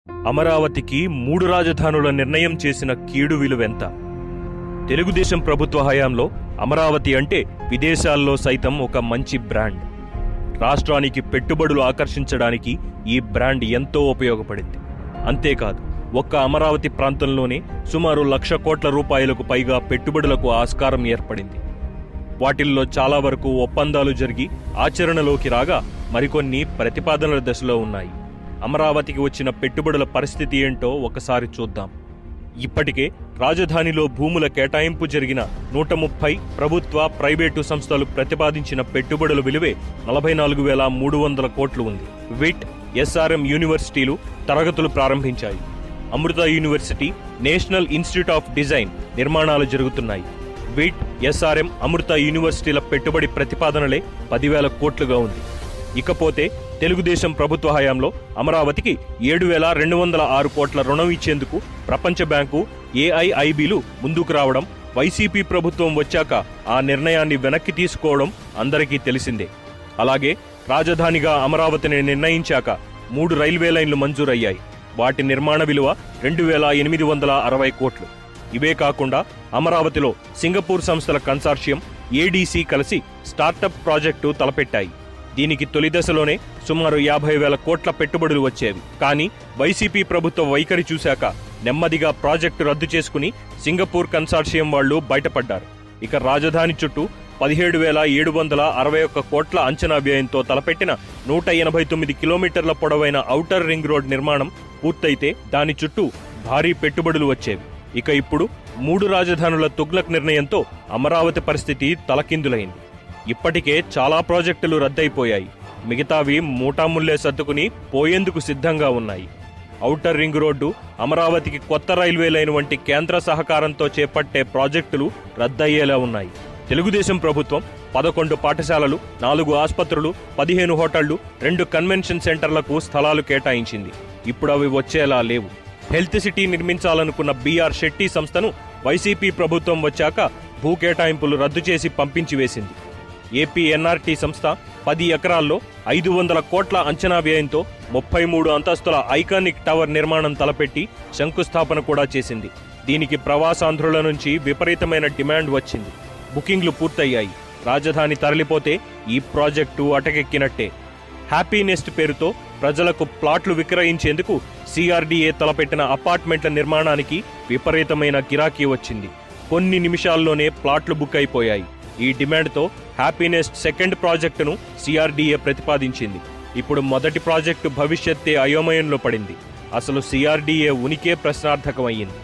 అమరావతికి మూడు రాజధానుల నిర్ణయం చేసిన కీడు విలువెంత తెలుగుదేశం ప్రభుత్వ హయాంలో అమరావతి అంటే విదేశాల్లో సైతం ఒక మంచి బ్రాండ్ రాష్ట్రానికి పెట్టుబడులు ఆకర్షించడానికి ఈ బ్రాండ్ ఎంతో ఉపయోగపడింది అంతేకాదు ఒక్క అమరావతి ప్రాంతంలోనే సుమారు లక్ష కోట్ల రూపాయలకు పైగా పెట్టుబడులకు ఆస్కారం ఏర్పడింది వాటిల్లో చాలా వరకు ఒప్పందాలు జరిగి ఆచరణలోకి రాగా మరికొన్ని ప్రతిపాదనల దశలో ఉన్నాయి అమరావతికి వచ్చిన పెట్టుబడుల పరిస్థితి ఏంటో ఒకసారి చూద్దాం ఇప్పటికే రాజధానిలో భూముల కేటాయింపు జరిగిన నూట ముప్పై ప్రభుత్వ ప్రైవేటు సంస్థలు ప్రతిపాదించిన పెట్టుబడుల విలువే నలభై నాలుగు వేల మూడు వందల కోట్లు ఉంది విట్ ఎస్ఆర్ఎం యూనివర్సిటీలు తరగతులు ప్రారంభించాయి Amrita university national institute of design నిర్మాణాలు జరుగుతున్నాయి విట్ ఎస్ఆర్ఎం అమృత యూనివర్సిటీల పెట్టుబడి ప్రతిపాదనలే పదివేల కోట్లుగా ఉంది ఇకపోతే తెలుగుదేశం ప్రభుత్వ హయాంలో అమరావతికి ఏడు వేల రెండు వందల ఆరు కోట్ల రుణం ఇచ్చేందుకు ప్రపంచ బ్యాంకు ఏఐఐబిలు ముందుకు రావడం వైసీపీ ప్రభుత్వం వచ్చాక ఆ నిర్ణయాన్ని వెనక్కి తీసుకోవడం అందరికీ తెలిసిందే అలాగే రాజధానిగా అమరావతిని నిర్ణయించాక మూడు రైల్వే లైన్లు మంజూరయ్యాయి వాటి నిర్మాణ విలువ రెండు వేల ఎనిమిది వందల అరవై కోట్లు ఇవే కాకుండా అమరావతిలో సింగపూర్ సంస్థల కన్సార్షియం ఏడీసీ కలిసి స్టార్టప్ ప్రాజెక్టు తలపెట్టాయి దీనికి తొలి దశలోనే సుమారు యాభై వేల కోట్ల పెట్టుబడులు వచ్చేవి కానీ వైసీపీ ప్రభుత్వ వైఖరి చూశాక నెమ్మదిగా ప్రాజెక్టు రద్దు చేసుకుని సింగపూర్ కన్సార్షియం వాళ్లు బయటపడ్డారు ఇక రాజధాని చుట్టూ పదిహేడు వేల ఏడు వందల అరవై ఒక్క కోట్ల అంచనా వ్యయంతో తలపెట్టిన నూట ఎనభై తొమ్మిది కిలోమీటర్ల పొడవైన ఔటర్ రింగ్ రోడ్ నిర్మాణం పూర్తయితే దాని చుట్టూ భారీ పెట్టుబడులు వచ్చేవి ఇక ఇప్పుడు మూడు రాజధానుల తుగ్లక్ నిర్ణయంతో అమరావతి పరిస్థితి తలకిందులైంది ఇప్పటికే చాలా ప్రాజెక్టులు రద్దయిపోయాయి మిగతావి మూటాముల్లే సర్దుకుని పోయేందుకు సిద్ధంగా ఉన్నాయి ఔటర్ రింగ్ రోడ్డు అమరావతికి కొత్త రైల్వే లైన్ వంటి కేంద్ర సహకారంతో చేపట్టే ప్రాజెక్టులు రద్దయ్యేలా ఉన్నాయి తెలుగుదేశం ప్రభుత్వం పదకొండు పాఠశాలలు నాలుగు ఆసుపత్రులు పదిహేను హోటళ్లు రెండు కన్వెన్షన్ సెంటర్లకు స్థలాలు కేటాయించింది ఇప్పుడు అవి వచ్చేలా లేవు హెల్త్ సిటీ నిర్మించాలనుకున్న బీఆర్ శెట్టి సంస్థను వైసీపీ ప్రభుత్వం వచ్చాక భూ కేటాయింపులు రద్దు చేసి పంపించి వేసింది ఏపీ ఎన్ఆర్టీ సంస్థ పది ఎకరాల్లో ఐదు వందల కోట్ల అంచనా వ్యయంతో ముప్పై మూడు అంతస్తుల ఐకానిక్ టవర్ నిర్మాణం తలపెట్టి శంకుస్థాపన కూడా చేసింది దీనికి ప్రవాసాంధ్రుల నుంచి విపరీతమైన డిమాండ్ వచ్చింది బుకింగ్లు పూర్తయ్యాయి రాజధాని తరలిపోతే ఈ ప్రాజెక్టు అటకెక్కినట్టే హ్యాపీ నెస్ట్ పేరుతో ప్రజలకు ప్లాట్లు విక్రయించేందుకు సిఆర్డీఏ తలపెట్టిన అపార్ట్మెంట్ల నిర్మాణానికి విపరీతమైన గిరాకీ వచ్చింది కొన్ని నిమిషాల్లోనే ప్లాట్లు బుక్ అయిపోయాయి ఈ డిమాండ్తో హ్యాపీనెస్ట్ సెకండ్ ప్రాజెక్టును సిఆర్డీఏ ప్రతిపాదించింది ఇప్పుడు మొదటి ప్రాజెక్టు భవిష్యత్తే అయోమయంలో పడింది అసలు సిఆర్డీఏ ఉనికే ప్రశ్నార్థకమయ్యింది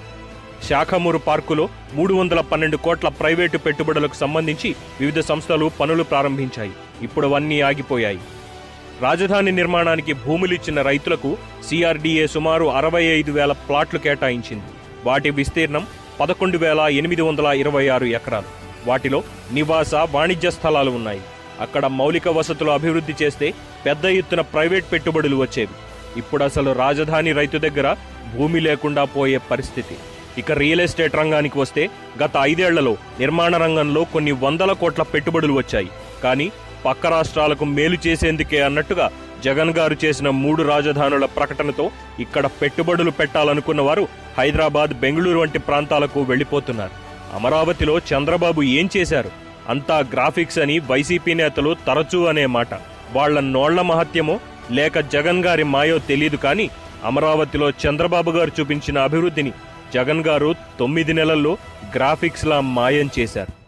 శాఖమూరు పార్కులో మూడు వందల పన్నెండు కోట్ల ప్రైవేటు పెట్టుబడులకు సంబంధించి వివిధ సంస్థలు పనులు ప్రారంభించాయి ఇప్పుడు అవన్నీ ఆగిపోయాయి రాజధాని నిర్మాణానికి భూములిచ్చిన రైతులకు సిఆర్డీఏ సుమారు అరవై ఐదు వేల ప్లాట్లు కేటాయించింది వాటి విస్తీర్ణం పదకొండు వేల ఎనిమిది వందల ఇరవై ఆరు ఎకరాలు వాటిలో నివాస వాణిజ్య స్థలాలు ఉన్నాయి అక్కడ మౌలిక వసతులు అభివృద్ధి చేస్తే పెద్ద ఎత్తున ప్రైవేట్ పెట్టుబడులు వచ్చేవి ఇప్పుడు అసలు రాజధాని రైతు దగ్గర భూమి లేకుండా పోయే పరిస్థితి ఇక రియల్ ఎస్టేట్ రంగానికి వస్తే గత ఐదేళ్లలో నిర్మాణ రంగంలో కొన్ని వందల కోట్ల పెట్టుబడులు వచ్చాయి కానీ పక్క రాష్ట్రాలకు మేలు చేసేందుకే అన్నట్టుగా జగన్ గారు చేసిన మూడు రాజధానుల ప్రకటనతో ఇక్కడ పెట్టుబడులు పెట్టాలనుకున్న వారు హైదరాబాద్ బెంగళూరు వంటి ప్రాంతాలకు వెళ్లిపోతున్నారు అమరావతిలో చంద్రబాబు ఏం చేశారు అంతా గ్రాఫిక్స్ అని వైసీపీ నేతలు తరచూ అనే మాట వాళ్ల నోళ్ల మహత్యమో లేక జగన్ గారి మాయో తెలియదు కానీ అమరావతిలో చంద్రబాబు గారు చూపించిన అభివృద్ధిని జగన్ గారు తొమ్మిది నెలల్లో గ్రాఫిక్స్లా మాయం చేశారు